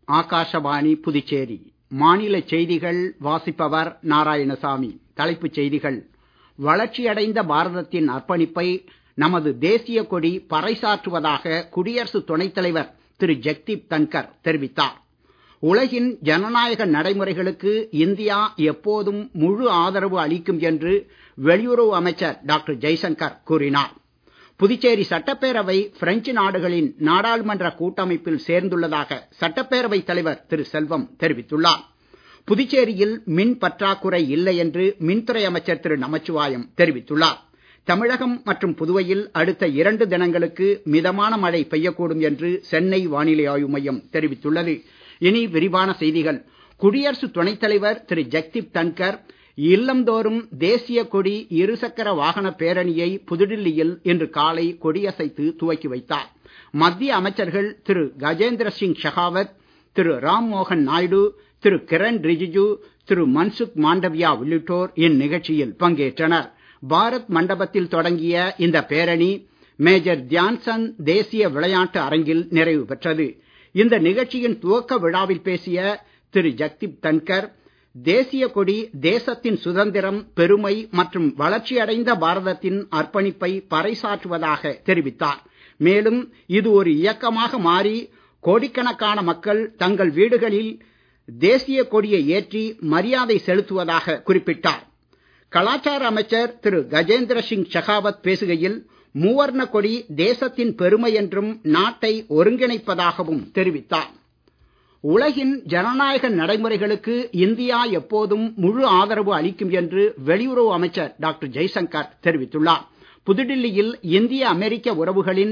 ஆகாஷவாணி புதுச்சேரி மாநில செய்திகள் வாசிப்பவர் நாராயணசாமி தலைப்புச் செய்திகள் வளர்ச்சியடைந்த பாரதத்தின் அர்ப்பணிப்பை நமது தேசிய கொடி பறைசாற்றுவதாக குடியரசு துணைத் தலைவர் திரு ஜெக்தீப் தன்கர் தெரிவித்தார் உலகின் ஜனநாயக நடைமுறைகளுக்கு இந்தியா எப்போதும் முழு ஆதரவு அளிக்கும் என்று வெளியுறவு அமைச்சர் டாக்டர் ஜெய்சங்கர் கூறினார் புதுச்சேரி சட்டப்பேரவை பிரெஞ்சு நாடுகளின் நாடாளுமன்ற கூட்டமைப்பில் சேர்ந்துள்ளதாக சட்டப்பேரவைத் தலைவர் திரு செல்வம் தெரிவித்துள்ளார் புதுச்சேரியில் மின் பற்றாக்குறை இல்லை என்று மின்துறை அமைச்சர் திரு நமச்சிவாயம் தெரிவித்துள்ளார் தமிழகம் மற்றும் புதுவையில் அடுத்த இரண்டு தினங்களுக்கு மிதமான மழை பெய்யக்கூடும் என்று சென்னை வானிலை ஆய்வு மையம் தெரிவித்துள்ளது இனி விரிவான செய்திகள் குடியரசு துணைத் தலைவர் திரு ஜெக்தீப் தன்கர் இல்லந்தோறும் தேசிய கொடி இருசக்கர வாகன பேரணியை புதுடில்லியில் இன்று காலை கொடியசைத்து துவக்கி வைத்தார் மத்திய அமைச்சர்கள் திரு கஜேந்திர சிங் ஷெகாவத் திரு ராம் மோகன் நாயுடு திரு கிரண் ரிஜிஜு திரு மன்சுக் மாண்டவியா உள்ளிட்டோர் இந்நிகழ்ச்சியில் பங்கேற்றனர் பாரத் மண்டபத்தில் தொடங்கிய இந்த பேரணி மேஜர் தியான்சந்த் தேசிய விளையாட்டு அரங்கில் நிறைவு பெற்றது இந்த நிகழ்ச்சியின் துவக்க விழாவில் பேசிய திரு ஜக்தீப் தன்கர் தேசிய கொடி தேசத்தின் சுதந்திரம் பெருமை மற்றும் வளர்ச்சியடைந்த பாரதத்தின் அர்ப்பணிப்பை பறைசாற்றுவதாக தெரிவித்தார் மேலும் இது ஒரு இயக்கமாக மாறி கோடிக்கணக்கான மக்கள் தங்கள் வீடுகளில் தேசிய கொடியை ஏற்றி மரியாதை செலுத்துவதாக குறிப்பிட்டார் கலாச்சார அமைச்சர் திரு கஜேந்திர சிங் ஷெகாவத் பேசுகையில் மூவர்ண கொடி தேசத்தின் பெருமை என்றும் நாட்டை ஒருங்கிணைப்பதாகவும் தெரிவித்தார் உலகின் ஜனநாயக நடைமுறைகளுக்கு இந்தியா எப்போதும் முழு ஆதரவு அளிக்கும் என்று வெளியுறவு அமைச்சர் டாக்டர் ஜெய்சங்கர் தெரிவித்துள்ளார் புதுடில்லியில் இந்திய அமெரிக்க உறவுகளின்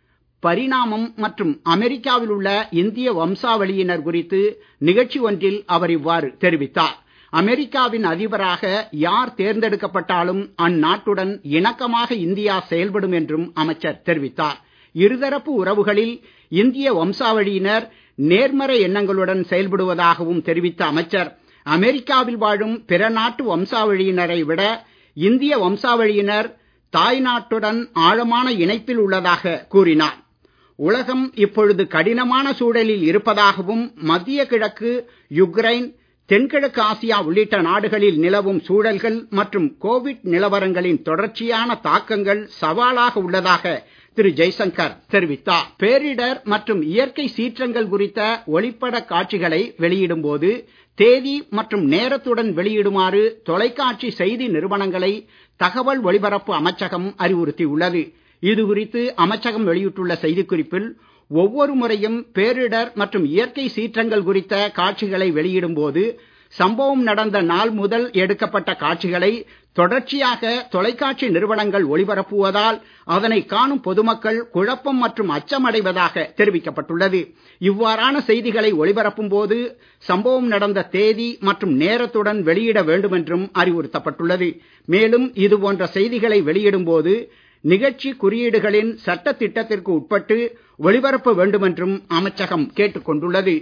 பரிணாமம் மற்றும் அமெரிக்காவில் உள்ள இந்திய வம்சாவளியினர் குறித்து நிகழ்ச்சி ஒன்றில் அவர் இவ்வாறு தெரிவித்தார் அமெரிக்காவின் அதிபராக யார் தேர்ந்தெடுக்கப்பட்டாலும் அந்நாட்டுடன் இணக்கமாக இந்தியா செயல்படும் என்றும் அமைச்சர் தெரிவித்தார் இருதரப்பு உறவுகளில் இந்திய வம்சாவளியினர் நேர்மறை எண்ணங்களுடன் செயல்படுவதாகவும் தெரிவித்த அமைச்சர் அமெரிக்காவில் வாழும் பிற நாட்டு வம்சாவளியினரை விட இந்திய வம்சாவளியினர் தாய்நாட்டுடன் ஆழமான இணைப்பில் உள்ளதாக கூறினார் உலகம் இப்பொழுது கடினமான சூழலில் இருப்பதாகவும் மத்திய கிழக்கு யுக்ரைன் தென்கிழக்கு ஆசியா உள்ளிட்ட நாடுகளில் நிலவும் சூழல்கள் மற்றும் கோவிட் நிலவரங்களின் தொடர்ச்சியான தாக்கங்கள் சவாலாக உள்ளதாக திரு ஜெய்சங்கர் தெரிவித்தார் பேரிடர் மற்றும் இயற்கை சீற்றங்கள் குறித்த ஒளிப்பட காட்சிகளை வெளியிடும் போது தேதி மற்றும் நேரத்துடன் வெளியிடுமாறு தொலைக்காட்சி செய்தி நிறுவனங்களை தகவல் ஒலிபரப்பு அமைச்சகம் அறிவுறுத்தியுள்ளது இது குறித்து அமைச்சகம் வெளியிட்டுள்ள செய்திக்குறிப்பில் ஒவ்வொரு முறையும் பேரிடர் மற்றும் இயற்கை சீற்றங்கள் குறித்த காட்சிகளை வெளியிடும் போது சம்பவம் நடந்த நாள் முதல் எடுக்கப்பட்ட காட்சிகளை தொடர்ச்சியாக தொலைக்காட்சி நிறுவனங்கள் ஒளிபரப்புவதால் அதனை காணும் பொதுமக்கள் குழப்பம் மற்றும் அச்சமடைவதாக தெரிவிக்கப்பட்டுள்ளது இவ்வாறான செய்திகளை ஒளிபரப்பும் போது சம்பவம் நடந்த தேதி மற்றும் நேரத்துடன் வெளியிட வேண்டும் என்றும் அறிவுறுத்தப்பட்டுள்ளது மேலும் இது போன்ற செய்திகளை வெளியிடும் போது நிகழ்ச்சி குறியீடுகளின் சட்ட திட்டத்திற்கு உட்பட்டு ஒளிபரப்ப வேண்டும் என்றும் அமைச்சகம் கேட்டுக் கொண்டுள்ளது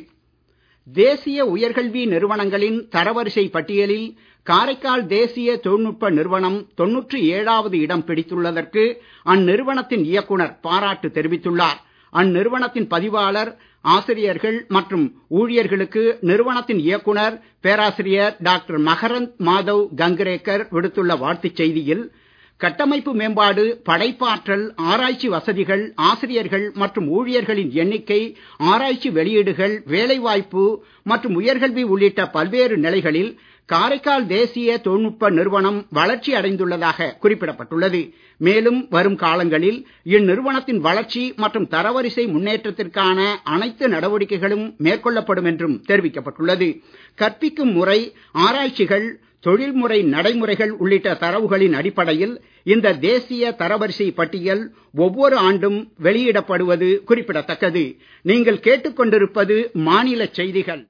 தேசிய உயர்கல்வி நிறுவனங்களின் தரவரிசை பட்டியலில் காரைக்கால் தேசிய தொழில்நுட்ப நிறுவனம் தொன்னூற்றி ஏழாவது இடம் பிடித்துள்ளதற்கு அந்நிறுவனத்தின் இயக்குனர் பாராட்டு தெரிவித்துள்ளார் அந்நிறுவனத்தின் பதிவாளர் ஆசிரியர்கள் மற்றும் ஊழியர்களுக்கு நிறுவனத்தின் இயக்குனர் பேராசிரியர் டாக்டர் மகரந்த் மாதவ் கங்கரேக்கர் விடுத்துள்ள வாழ்த்துச் செய்தியில் கட்டமைப்பு மேம்பாடு படைப்பாற்றல் ஆராய்ச்சி வசதிகள் ஆசிரியர்கள் மற்றும் ஊழியர்களின் எண்ணிக்கை ஆராய்ச்சி வெளியீடுகள் வேலைவாய்ப்பு மற்றும் உயர்கல்வி உள்ளிட்ட பல்வேறு நிலைகளில் காரைக்கால் தேசிய தொழில்நுட்ப நிறுவனம் வளர்ச்சி அடைந்துள்ளதாக குறிப்பிடப்பட்டுள்ளது மேலும் வரும் காலங்களில் இந்நிறுவனத்தின் வளர்ச்சி மற்றும் தரவரிசை முன்னேற்றத்திற்கான அனைத்து நடவடிக்கைகளும் மேற்கொள்ளப்படும் என்றும் தெரிவிக்கப்பட்டுள்ளது கற்பிக்கும் முறை ஆராய்ச்சிகள் தொழில்முறை நடைமுறைகள் உள்ளிட்ட தரவுகளின் அடிப்படையில் இந்த தேசிய தரவரிசை பட்டியல் ஒவ்வொரு ஆண்டும் வெளியிடப்படுவது குறிப்பிடத்தக்கது நீங்கள் கேட்டுக்கொண்டிருப்பது மாநில செய்திகள்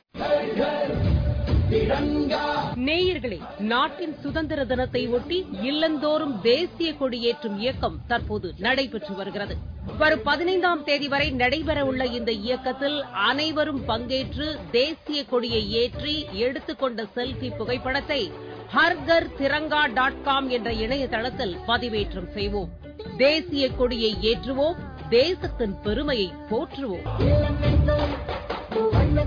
நேயர்களே நாட்டின் சுதந்திர தினத்தை ஒட்டி இல்லந்தோறும் தேசிய கொடியேற்றும் இயக்கம் தற்போது நடைபெற்று வருகிறது வரும் பதினைந்தாம் தேதி வரை நடைபெறவுள்ள இந்த இயக்கத்தில் அனைவரும் பங்கேற்று தேசிய கொடியை ஏற்றி எடுத்துக்கொண்ட செல்ஃபி புகைப்படத்தை ஹர்கர் திரங்கா டாட் காம் என்ற இணையதளத்தில் பதிவேற்றம் செய்வோம் தேசிய கொடியை ஏற்றுவோம் தேசத்தின் பெருமையை போற்றுவோம்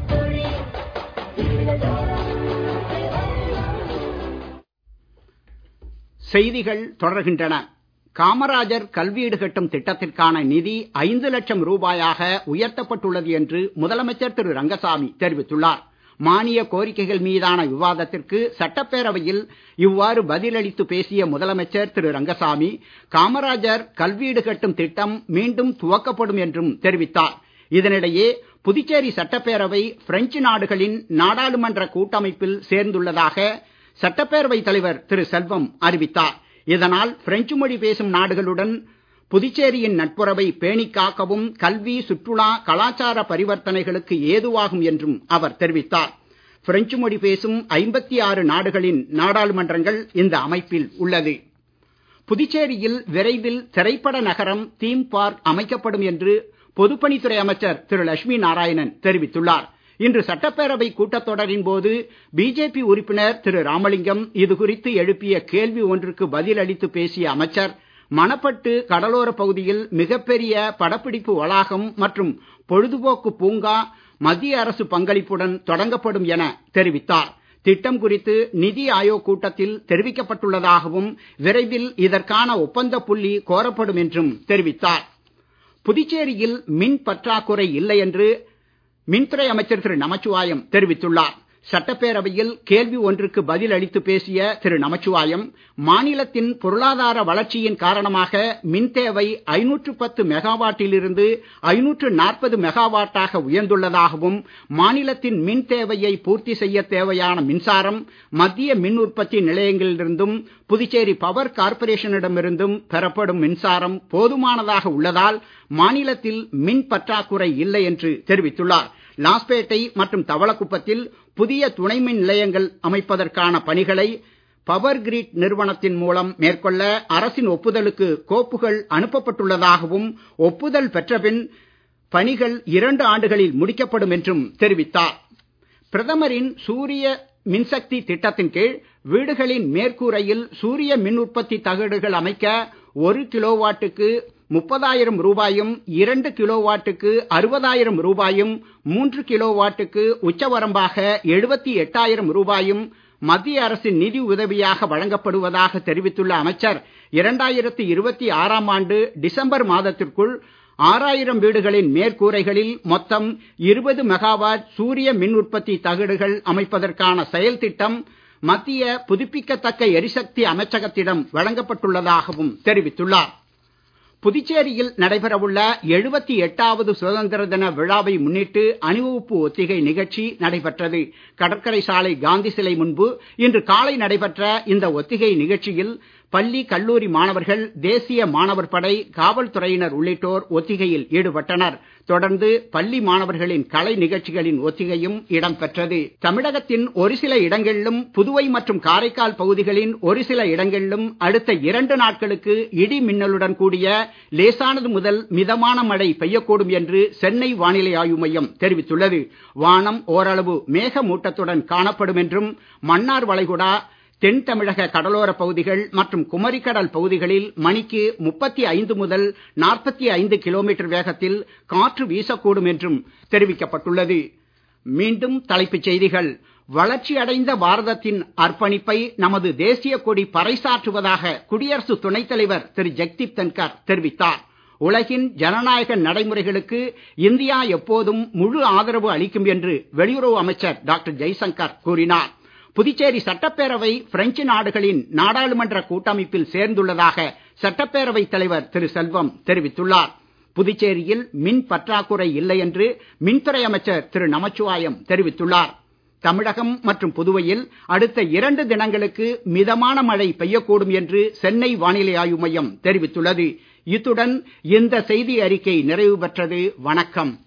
செய்திகள் தொடர்கின்றன காமராஜர் கல்வீடு கட்டும் திட்டத்திற்கான நிதி ஐந்து லட்சம் ரூபாயாக உயர்த்தப்பட்டுள்ளது என்று முதலமைச்சர் திரு ரங்கசாமி தெரிவித்துள்ளார் மானிய கோரிக்கைகள் மீதான விவாதத்திற்கு சட்டப்பேரவையில் இவ்வாறு பதிலளித்து பேசிய முதலமைச்சர் திரு ரங்கசாமி காமராஜர் கல்வீடு கட்டும் திட்டம் மீண்டும் துவக்கப்படும் என்றும் தெரிவித்தார் இதனிடையே புதுச்சேரி சட்டப்பேரவை பிரெஞ்சு நாடுகளின் நாடாளுமன்ற கூட்டமைப்பில் சேர்ந்துள்ளதாக சட்டப்பேரவை தலைவர் திரு செல்வம் அறிவித்தார் இதனால் பிரெஞ்சு மொழி பேசும் நாடுகளுடன் புதுச்சேரியின் நட்புறவை பேணிக் காக்கவும் கல்வி சுற்றுலா கலாச்சார பரிவர்த்தனைகளுக்கு ஏதுவாகும் என்றும் அவர் தெரிவித்தார் பிரெஞ்சு மொழி பேசும் ஐம்பத்தி ஆறு நாடுகளின் நாடாளுமன்றங்கள் இந்த அமைப்பில் உள்ளது புதுச்சேரியில் விரைவில் திரைப்பட நகரம் தீம் பார்க் அமைக்கப்படும் என்று பொதுப்பணித்துறை அமைச்சர் திரு லட்சுமி நாராயணன் தெரிவித்துள்ளார் இன்று சட்டப்பேரவை கூட்டத்தொடரின் போது பிஜேபி உறுப்பினர் திரு ராமலிங்கம் இது குறித்து எழுப்பிய கேள்வி ஒன்றுக்கு பதில் அளித்து பேசிய அமைச்சர் மணப்பட்டு கடலோர பகுதியில் மிகப்பெரிய படப்பிடிப்பு வளாகம் மற்றும் பொழுதுபோக்கு பூங்கா மத்திய அரசு பங்களிப்புடன் தொடங்கப்படும் என தெரிவித்தார் திட்டம் குறித்து நிதி ஆயோக் கூட்டத்தில் தெரிவிக்கப்பட்டுள்ளதாகவும் விரைவில் இதற்கான ஒப்பந்த புள்ளி கோரப்படும் என்றும் தெரிவித்தார் புதுச்சேரியில் மின் பற்றாக்குறை இல்லை என்று மின்துறை அமைச்சர் திரு நமச்சிவாயம் தெரிவித்துள்ளார் சட்டப்பேரவையில் கேள்வி ஒன்றுக்கு பதில் அளித்து பேசிய திரு நமச்சிவாயம் மாநிலத்தின் பொருளாதார வளர்ச்சியின் காரணமாக மின் தேவை ஐநூற்று பத்து மெகாவாட்டிலிருந்து ஐநூற்று நாற்பது மெகாவாட்டாக உயர்ந்துள்ளதாகவும் மாநிலத்தின் மின் தேவையை பூர்த்தி செய்ய தேவையான மின்சாரம் மத்திய மின் உற்பத்தி நிலையங்களிலிருந்தும் புதுச்சேரி பவர் கார்ப்பரேஷனிடமிருந்தும் பெறப்படும் மின்சாரம் போதுமானதாக உள்ளதால் மாநிலத்தில் மின் பற்றாக்குறை இல்லை என்று தெரிவித்துள்ளார் லாஸ்பேட்டை மற்றும் தவளக்குப்பத்தில் புதிய துணை மின் நிலையங்கள் அமைப்பதற்கான பணிகளை பவர் கிரிட் நிறுவனத்தின் மூலம் மேற்கொள்ள அரசின் ஒப்புதலுக்கு கோப்புகள் அனுப்பப்பட்டுள்ளதாகவும் ஒப்புதல் பெற்றபின் பணிகள் இரண்டு ஆண்டுகளில் முடிக்கப்படும் என்றும் தெரிவித்தார் பிரதமரின் சூரிய மின்சக்தி திட்டத்தின் கீழ் வீடுகளின் மேற்கூரையில் சூரிய மின் உற்பத்தி தகடுகள் அமைக்க ஒரு கிலோவாட்டுக்கு முப்பதாயிரம் ரூபாயும் இரண்டு கிலோவாட்டுக்கு அறுபதாயிரம் ரூபாயும் மூன்று கிலோவாட்டுக்கு உச்சவரம்பாக எழுபத்தி எட்டாயிரம் ரூபாயும் மத்திய அரசின் நிதி உதவியாக வழங்கப்படுவதாக தெரிவித்துள்ள அமைச்சர் இரண்டாயிரத்தி இருபத்தி ஆறாம் ஆண்டு டிசம்பர் மாதத்திற்குள் ஆறாயிரம் வீடுகளின் மேற்கூரைகளில் மொத்தம் இருபது மெகாவாட் சூரிய மின் உற்பத்தி தகடுகள் அமைப்பதற்கான செயல் திட்டம் மத்திய புதுப்பிக்கத்தக்க எரிசக்தி அமைச்சகத்திடம் வழங்கப்பட்டுள்ளதாகவும் தெரிவித்துள்ளார் புதுச்சேரியில் நடைபெறவுள்ள எழுபத்தி எட்டாவது சுதந்திர தின விழாவை முன்னிட்டு அணிவகுப்பு ஒத்திகை நிகழ்ச்சி நடைபெற்றது கடற்கரை சாலை காந்தி சிலை முன்பு இன்று காலை நடைபெற்ற இந்த ஒத்திகை நிகழ்ச்சியில் பள்ளி கல்லூரி மாணவர்கள் தேசிய மாணவர் படை காவல்துறையினர் உள்ளிட்டோர் ஒத்திகையில் ஈடுபட்டனர் தொடர்ந்து பள்ளி மாணவர்களின் கலை நிகழ்ச்சிகளின் ஒத்திகையும் இடம்பெற்றது தமிழகத்தின் ஒரு சில இடங்களிலும் புதுவை மற்றும் காரைக்கால் பகுதிகளின் ஒரு சில இடங்களிலும் அடுத்த இரண்டு நாட்களுக்கு இடி மின்னலுடன் கூடிய லேசானது முதல் மிதமான மழை பெய்யக்கூடும் என்று சென்னை வானிலை ஆய்வு மையம் தெரிவித்துள்ளது வானம் ஓரளவு மேகமூட்டத்துடன் காணப்படும் என்றும் மன்னார் வளைகுடா தென் தமிழக கடலோர பகுதிகள் மற்றும் குமரிக்கடல் பகுதிகளில் மணிக்கு முப்பத்தி ஐந்து முதல் நாற்பத்தி ஐந்து கிலோமீட்டர் வேகத்தில் காற்று வீசக்கூடும் என்றும் தெரிவிக்கப்பட்டுள்ளது மீண்டும் தலைப்புச் செய்திகள் வளர்ச்சியடைந்த பாரதத்தின் அர்ப்பணிப்பை நமது தேசிய கொடி பறைசாற்றுவதாக குடியரசு துணைத் தலைவர் திரு ஜெக்தீப் தன்கர் தெரிவித்தார் உலகின் ஜனநாயக நடைமுறைகளுக்கு இந்தியா எப்போதும் முழு ஆதரவு அளிக்கும் என்று வெளியுறவு அமைச்சர் டாக்டர் ஜெய்சங்கர் கூறினார் புதுச்சேரி சட்டப்பேரவை பிரெஞ்சு நாடுகளின் நாடாளுமன்ற கூட்டமைப்பில் சேர்ந்துள்ளதாக சட்டப்பேரவை தலைவர் திரு செல்வம் தெரிவித்துள்ளார் புதுச்சேரியில் மின் பற்றாக்குறை இல்லை என்று மின்துறை அமைச்சர் திரு நமச்சிவாயம் தெரிவித்துள்ளார் தமிழகம் மற்றும் புதுவையில் அடுத்த இரண்டு தினங்களுக்கு மிதமான மழை பெய்யக்கூடும் என்று சென்னை வானிலை ஆய்வு மையம் தெரிவித்துள்ளது இத்துடன் இந்த செய்தி அறிக்கை நிறைவு பெற்றது வணக்கம்